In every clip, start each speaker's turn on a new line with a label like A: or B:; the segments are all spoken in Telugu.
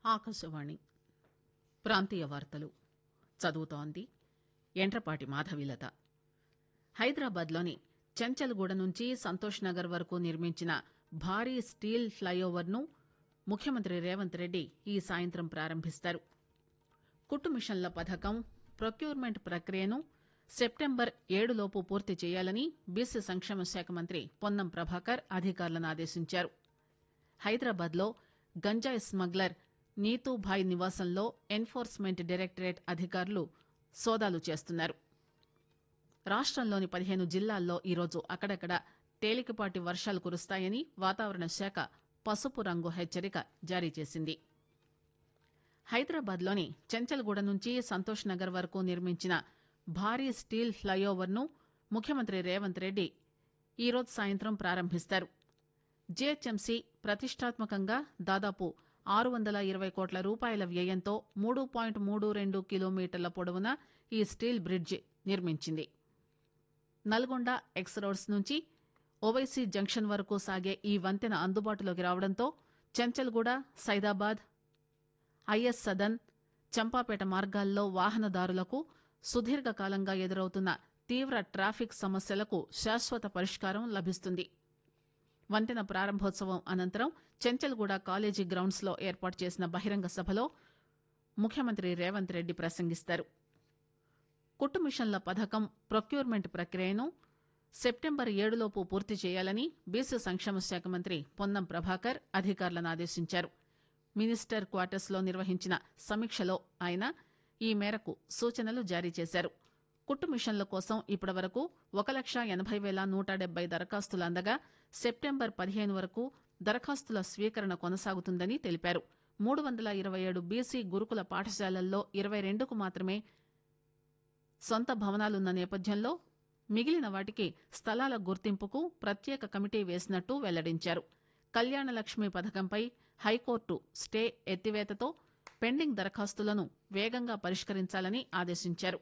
A: ఆకాశవాణి ప్రాంతీయ వార్తలు చదువుతోంది ఎండ్రపాటి మాధవీలత హైదరాబాద్లోని చెంచల్గూడ నుంచి సంతోష్ నగర్ వరకు నిర్మించిన భారీ స్టీల్ ఫ్లైఓవర్ ను ముఖ్యమంత్రి రేవంత్ రెడ్డి ఈ సాయంత్రం ప్రారంభిస్తారు కుట్టు మిషన్ల పథకం ప్రొక్యూర్మెంట్ ప్రక్రియను సెప్టెంబర్ ఏడులోపు పూర్తి చేయాలని బీసీ సంక్షేమ శాఖ మంత్రి పొన్నం ప్రభాకర్ అధికారులను ఆదేశించారు హైదరాబాద్లో గంజాయి స్మగ్లర్ నీతూభాయ్ నివాసంలో ఎన్ఫోర్స్మెంట్ డైరెక్టరేట్ అధికారులు సోదాలు చేస్తున్నారు రాష్టంలోని పదిహేను జిల్లాల్లో ఈరోజు అక్కడక్కడ తేలికపాటి వర్షాలు కురుస్తాయని వాతావరణ శాఖ పసుపు రంగు హెచ్చరిక జారీ చేసింది హైదరాబాద్లోని చెంచల్గూడ నుంచి సంతోష్ నగర్ వరకు నిర్మించిన భారీ స్టీల్ ఫ్లైఓవర్ ను ముఖ్యమంత్రి రేవంత్ రెడ్డి ఈరోజు సాయంత్రం ప్రారంభిస్తారు జీహెచ్ఎంసీ ప్రతిష్టాత్మకంగా దాదాపు ఆరు వందల ఇరవై కోట్ల రూపాయల వ్యయంతో మూడు పాయింట్ మూడు రెండు కిలోమీటర్ల పొడవున ఈ స్టీల్ బ్రిడ్జి నిర్మించింది నల్గొండ ఎక్స్ రోడ్స్ నుంచి ఓవైసీ జంక్షన్ వరకు సాగే ఈ వంతెన అందుబాటులోకి రావడంతో చెంచల్గూడ సైదాబాద్ ఐఎస్ సదన్ చంపాపేట మార్గాల్లో వాహనదారులకు సుదీర్ఘకాలంగా ఎదురవుతున్న తీవ్ర ట్రాఫిక్ సమస్యలకు శాశ్వత పరిష్కారం లభిస్తుంది వంతెన ప్రారంభోత్సవం అనంతరం చెంచల్గూడ కాలేజీ గ్రౌండ్స్ లో ఏర్పాటు చేసిన బహిరంగ సభలో ముఖ్యమంత్రి రేవంత్ రెడ్డి ప్రసంగిస్తారు కుట్టు మిషన్ల పథకం ప్రొక్యూర్మెంట్ ప్రక్రియను సెప్టెంబర్ ఏడులోపు పూర్తి చేయాలని బీసీ సంక్షేమ శాఖ మంత్రి పొన్నం ప్రభాకర్ అధికారులను ఆదేశించారు మినిస్టర్ క్వార్టర్స్ లో నిర్వహించిన సమీక్షలో ఆయన ఈ మేరకు సూచనలు జారీ చేశారు కుట్టు మిషన్ల కోసం ఇప్పటివరకు ఒక లక్ష ఎనబై వేల నూట డెబ్బై దరఖాస్తులు అందగా సెప్టెంబర్ పదిహేను వరకు దరఖాస్తుల స్వీకరణ కొనసాగుతుందని తెలిపారు మూడు వందల ఇరవై ఏడు బీసీ గురుకుల పాఠశాలల్లో ఇరవై రెండుకు మాత్రమే సొంత భవనాలున్న నేపథ్యంలో మిగిలిన వాటికి స్థలాల గుర్తింపుకు ప్రత్యేక కమిటీ వేసినట్టు వెల్లడించారు కళ్యాణ లక్ష్మి పథకంపై హైకోర్టు స్టే ఎత్తివేతతో పెండింగ్ దరఖాస్తులను వేగంగా పరిష్కరించాలని ఆదేశించారు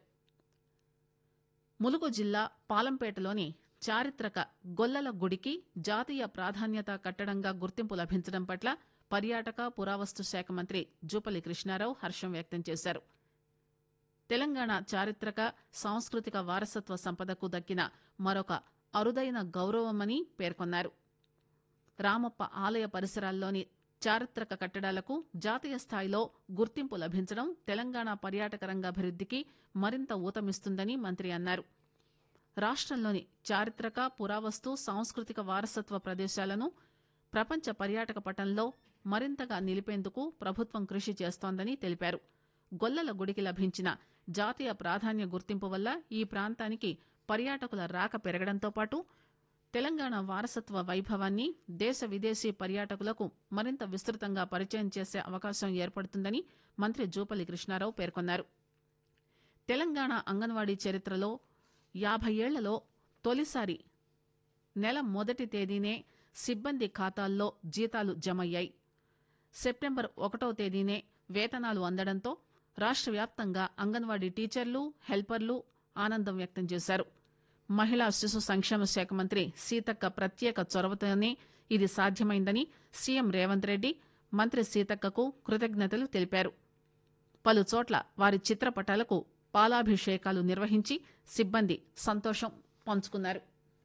A: ములుగు జిల్లా పాలంపేటలోని చారిత్రక గొల్లల గుడికి జాతీయ ప్రాధాన్యత కట్టడంగా గుర్తింపు లభించడం పట్ల పర్యాటక పురావస్తు శాఖ మంత్రి జూపల్లి కృష్ణారావు హర్షం వ్యక్తం చేశారు తెలంగాణ చారిత్రక సాంస్కృతిక వారసత్వ సంపదకు దక్కిన మరొక అరుదైన గౌరవమని పేర్కొన్నారు రామప్ప ఆలయ పరిసరాల్లోని చారిత్రక కట్టడాలకు జాతీయ స్థాయిలో గుర్తింపు లభించడం తెలంగాణ పర్యాటక రంగ అభివృద్ధికి మరింత ఊతమిస్తుందని మంత్రి అన్నారు రాష్టంలోని చారిత్రక పురావస్తు సాంస్కృతిక వారసత్వ ప్రదేశాలను ప్రపంచ పర్యాటక పటంలో మరింతగా నిలిపేందుకు ప్రభుత్వం కృషి చేస్తోందని తెలిపారు గొల్లల గుడికి లభించిన జాతీయ ప్రాధాన్య గుర్తింపు వల్ల ఈ ప్రాంతానికి పర్యాటకుల రాక పెరగడంతో పాటు తెలంగాణ వారసత్వ వైభవాన్ని దేశ విదేశీ పర్యాటకులకు మరింత విస్తృతంగా పరిచయం చేసే అవకాశం ఏర్పడుతుందని మంత్రి జూపల్లి కృష్ణారావు పేర్కొన్నారు తెలంగాణ అంగన్వాడీ చరిత్రలో యాభై ఏళ్లలో తొలిసారి నెల మొదటి తేదీనే సిబ్బంది ఖాతాల్లో జీతాలు జమయ్యాయి సెప్టెంబర్ ఒకటో తేదీనే వేతనాలు అందడంతో రాష్ట్ర వ్యాప్తంగా అంగన్వాడీ టీచర్లు హెల్పర్లు ఆనందం వ్యక్తం చేశారు మహిళా శిశు సంక్షేమ శాఖ మంత్రి సీతక్క ప్రత్యేక చొరవతోనే ఇది సాధ్యమైందని సీఎం రేవంత్ రెడ్డి మంత్రి సీతక్కకు కృతజ్ఞతలు తెలిపారు పలు చోట్ల వారి చిత్రపటాలకు పాలాభిషేకాలు నిర్వహించి సిబ్బంది సంతోషం పంచుకున్నారు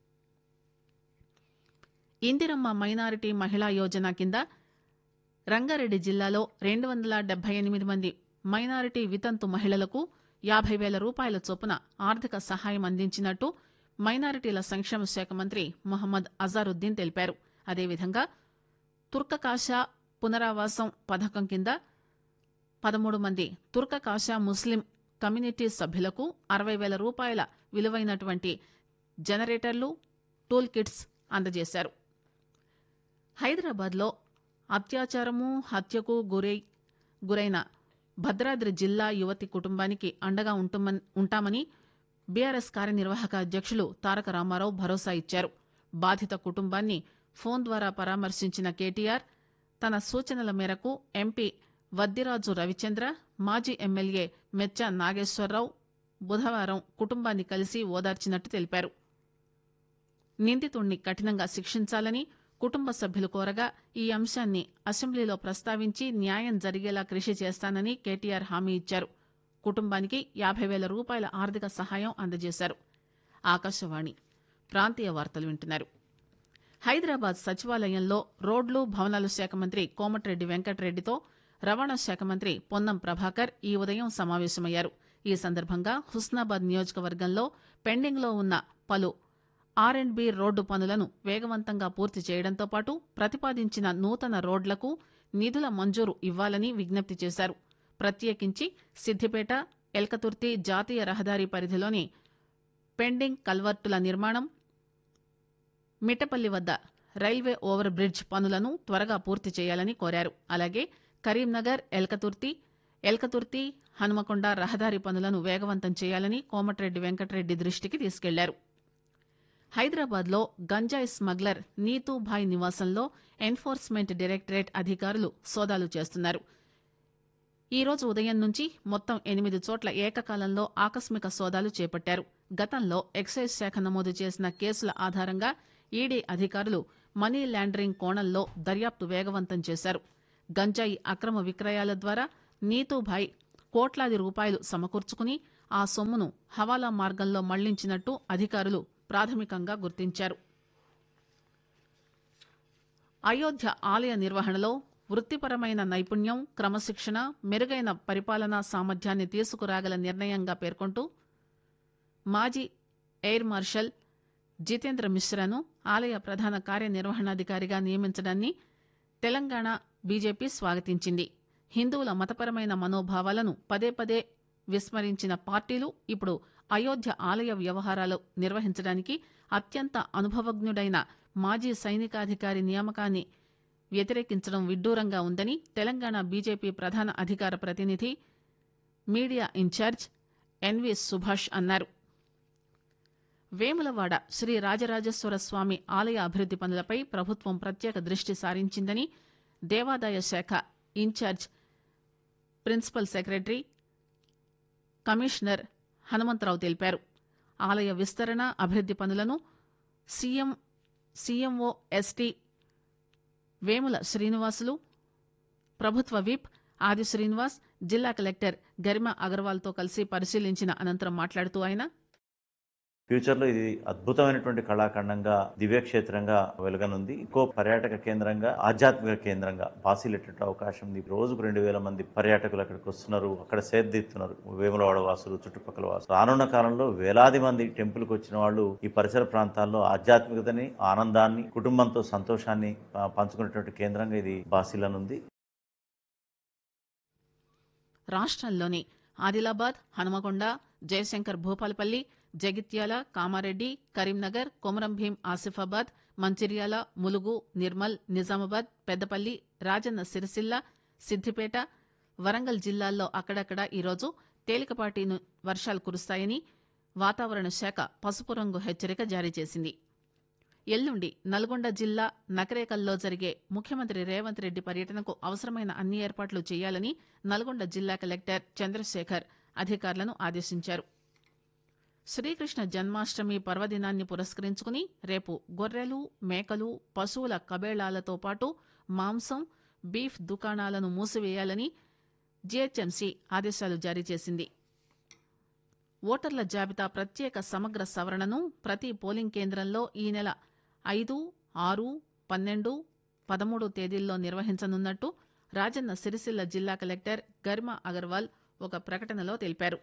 A: ఇందిరమ్మ మైనారిటీ మహిళా యోజన కింద రంగారెడ్డి జిల్లాలో రెండు వందల డెబ్బై ఎనిమిది మంది మైనారిటీ వితంతు మహిళలకు యాభై వేల రూపాయల చొప్పున ఆర్థిక సహాయం అందించినట్టు మైనారిటీల సంక్షేమ శాఖ మంత్రి మొహమ్మద్ అజారుద్దీన్ తెలిపారు అదేవిధంగా తుర్కకాషా పునరావాసం పథకం కింద పదమూడు మంది తుర్కకాషా ముస్లిం కమ్యూనిటీ సభ్యులకు అరవై వేల రూపాయల విలువైనటువంటి జనరేటర్లు టూల్ కిట్స్ అందజేశారు హైదరాబాద్లో అత్యాచారము హత్యకు గురై గురైన భద్రాద్రి జిల్లా యువతి కుటుంబానికి అండగా ఉంటామని బీఆర్ఎస్ కార్యనిర్వాహక అధ్యక్షులు తారక రామారావు భరోసా ఇచ్చారు బాధిత కుటుంబాన్ని ఫోన్ ద్వారా పరామర్శించిన కేటీఆర్ తన సూచనల మేరకు ఎంపీ వద్దిరాజు రవిచంద్ర మాజీ ఎమ్మెల్యే మెచ్చ నాగేశ్వరరావు బుధవారం కుటుంబాన్ని కలిసి ఓదార్చినట్టు తెలిపారు నిందితుణ్ణి కఠినంగా శిక్షించాలని కుటుంబ సభ్యులు కోరగా ఈ అంశాన్ని అసెంబ్లీలో ప్రస్తావించి న్యాయం జరిగేలా కృషి చేస్తానని కేటీఆర్ హామీ ఇచ్చారు కుటుంబానికి యాభై వేల రూపాయల ఆర్థిక సహాయం అందజేశారు ఆకాశవాణి ప్రాంతీయ వార్తలు వింటున్నారు హైదరాబాద్ సచివాలయంలో రోడ్లు భవనాల శాఖ మంత్రి కోమటిరెడ్డి వెంకటరెడ్డితో రవాణా శాఖ మంత్రి పొన్నం ప్రభాకర్ ఈ ఉదయం సమావేశమయ్యారు ఈ సందర్భంగా హుస్నాబాద్ నియోజకవర్గంలో పెండింగ్లో ఉన్న పలు ఆర్ అండ్ బి రోడ్డు పనులను వేగవంతంగా పూర్తి చేయడంతో పాటు ప్రతిపాదించిన నూతన రోడ్లకు నిధుల మంజూరు ఇవ్వాలని విజ్ఞప్తి చేశారు ప్రత్యేకించి సిద్దిపేట ఎల్కతుర్తి జాతీయ రహదారి పరిధిలోని పెండింగ్ కల్వర్టుల నిర్మాణం మిట్టపల్లి వద్ద రైల్వే ఓవర్ బ్రిడ్జ్ పనులను త్వరగా పూర్తి చేయాలని కోరారు అలాగే కరీంనగర్ ఎల్కతుర్తి ఎల్కతుర్తి హనుమకొండ రహదారి పనులను వేగవంతం చేయాలని కోమటిరెడ్డి వెంకటరెడ్డి దృష్టికి తీసుకెళ్లారు హైదరాబాద్లో గంజాయి స్మగ్లర్ నీతూభాయ్ నివాసంలో ఎన్ఫోర్స్మెంట్ డైరెక్టరేట్ అధికారులు సోదాలు చేస్తున్నారు ఈ రోజు ఉదయం నుంచి మొత్తం ఎనిమిది చోట్ల ఏకకాలంలో ఆకస్మిక సోదాలు చేపట్టారు గతంలో ఎక్సైజ్ శాఖ నమోదు చేసిన కేసుల ఆధారంగా ఈడీ అధికారులు మనీ లాండరింగ్ కోణంలో దర్యాప్తు వేగవంతం చేశారు గంజాయి అక్రమ విక్రయాల ద్వారా నీతూభాయ్ కోట్లాది రూపాయలు సమకూర్చుకుని ఆ సొమ్మును హవాలా మార్గంలో మళ్లించినట్టు అధికారులు ప్రాథమికంగా గుర్తించారు అయోధ్య ఆలయ నిర్వహణలో వృత్తిపరమైన నైపుణ్యం క్రమశిక్షణ మెరుగైన పరిపాలనా సామర్థ్యాన్ని తీసుకురాగల నిర్ణయంగా పేర్కొంటూ మాజీ ఎయిర్ మార్షల్ జితేంద్ర మిశ్రాను ఆలయ ప్రధాన కార్యనిర్వహణాధికారిగా నియమించడాన్ని తెలంగాణ బీజేపీ స్వాగతించింది హిందువుల మతపరమైన మనోభావాలను పదే పదే విస్మరించిన పార్టీలు ఇప్పుడు అయోధ్య ఆలయ వ్యవహారాలు నిర్వహించడానికి అత్యంత అనుభవజ్ఞుడైన మాజీ సైనికాధికారి నియామకాన్ని వ్యతిరేకించడం విడ్డూరంగా ఉందని తెలంగాణ బీజేపీ ప్రధాన అధికార ప్రతినిధి మీడియా ఇన్ఛార్జ్ ఎన్వి సుభాష్ అన్నారు వేములవాడ శ్రీ రాజరాజేశ్వర స్వామి ఆలయ అభివృద్ది పనులపై ప్రభుత్వం ప్రత్యేక దృష్టి సారించిందని దేవాదాయ శాఖ incharge principal secretary commissioner Hanumantharao తెలిపారు ఆలయ విస్తరణ అభివృద్ది పనులను CM CMO ST Vemula Srinivasulu ప్రభుత్వ విప్ ఆది శ్రీనివాస్ జిల్లా కలెక్టర్ గరిమా అగర్వాల్తో కలిసి పరిశీలించిన అనంతరం మాట్లాడుతూ ఆయన
B: ఫ్యూచర్ లో ఇది అద్భుతమైనటువంటి కళాఖండంగా దివ్యక్షేత్రంగా వెలుగనుంది ఇంకో పర్యాటక కేంద్రంగా ఆధ్యాత్మిక కేంద్రంగా బాసిలెట్టే అవకాశం ఉంది రోజుకు రెండు వేల మంది పర్యాటకులు అక్కడికి వస్తున్నారు అక్కడ సేద్దిస్తున్నారు వేములవాడ వాసులు చుట్టుపక్కల వాసులు రానున్న కాలంలో వేలాది మంది టెంపుల్ కు వచ్చిన వాళ్ళు ఈ పరిసర ప్రాంతాల్లో ఆధ్యాత్మికతని ఆనందాన్ని కుటుంబంతో సంతోషాన్ని ఆ, పంచుకునేటువంటి కేంద్రంగా ఇది బాసిలనుంది
A: రాష్ట్రంలోని ఆదిలాబాద్ హనుమకొండ జయశంకర్ భూపాలపల్లి జగిత్యాల కామారెడ్డి కరీంనగర్ కొమరం భీం ఆసిఫాబాద్ మంచిర్యాల ములుగు నిర్మల్ నిజామాబాద్ పెద్దపల్లి రాజన్న సిరిసిల్ల సిద్దిపేట వరంగల్ జిల్లాల్లో అక్కడక్కడ ఈరోజు తేలికపాటి ను- వర్షాలు కురుస్తాయని వాతావరణ శాఖ పసుపు రంగు హెచ్చరిక జారీ చేసింది ఎల్లుండి నల్గొండ జిల్లా నకరేకల్లో జరిగే ముఖ్యమంత్రి రేవంత్ రెడ్డి పర్యటనకు అవసరమైన అన్ని ఏర్పాట్లు చేయాలని నల్గొండ జిల్లా కలెక్టర్ చంద్రశేఖర్ అధికారులను ఆదేశించారు శ్రీకృష్ణ జన్మాష్టమి పర్వదినాన్ని పురస్కరించుకుని రేపు గొర్రెలు మేకలు పశువుల కబేళాలతో పాటు మాంసం బీఫ్ దుకాణాలను మూసివేయాలని జీహెచ్ఎంసీ ఆదేశాలు జారీ చేసింది ఓటర్ల జాబితా ప్రత్యేక సమగ్ర సవరణను ప్రతి పోలింగ్ కేంద్రంలో ఈ నెల ఐదు ఆరు పన్నెండు పదమూడు తేదీల్లో నిర్వహించనున్నట్టు రాజన్న సిరిసిల్ల జిల్లా కలెక్టర్ గర్మ అగర్వాల్ ఒక ప్రకటనలో తెలిపారు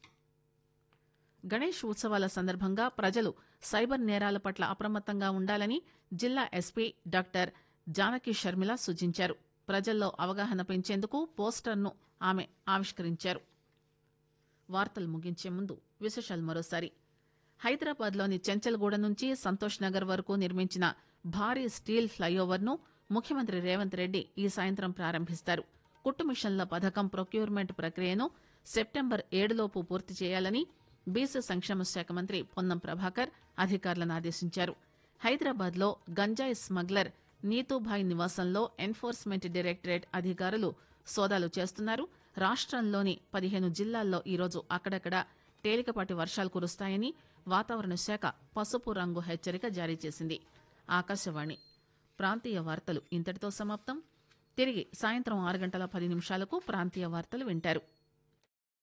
A: గణేష్ ఉత్సవాల సందర్భంగా ప్రజలు సైబర్ నేరాల పట్ల అప్రమత్తంగా ఉండాలని జిల్లా ఎస్పీ డాక్టర్ జానకి షర్మిల సూచించారు ప్రజల్లో అవగాహన పెంచేందుకు పోస్టర్ను ఆమె ఆవిష్కరించారు వార్తలు ముగించే ముందు విశేషాలు మరోసారి హైదరాబాద్లోని చెంచల్గూడ నుంచి సంతోష్ నగర్ వరకు నిర్మించిన భారీ స్టీల్ ఫ్లైఓవర్ను ముఖ్యమంత్రి రేవంత్ రెడ్డి ఈ సాయంత్రం ప్రారంభిస్తారు కుట్టు మిషన్ల పథకం ప్రొక్యూర్మెంట్ ప్రక్రియను సెప్టెంబర్ ఏడులోపు పూర్తి చేయాలని బీసీ సంక్షేమ శాఖ మంత్రి పొన్నం ప్రభాకర్ అధికారులను ఆదేశించారు హైదరాబాద్లో గంజాయి స్మగ్లర్ నీతూభాయ్ నివాసంలో ఎన్ఫోర్స్మెంట్ డైరెక్టరేట్ అధికారులు సోదాలు చేస్తున్నారు రాష్ట్రంలోని పదిహేను జిల్లాల్లో ఈరోజు అక్కడక్కడ తేలికపాటి వర్షాలు కురుస్తాయని వాతావరణ శాఖ పసుపు రంగు హెచ్చరిక జారీ చేసింది ఆకాశవాణి ప్రాంతీయ వార్తలు ఇంతటితో సమాప్తం తిరిగి సాయంత్రం ఆరు గంటల పది నిమిషాలకు ప్రాంతీయ వార్తలు వింటారు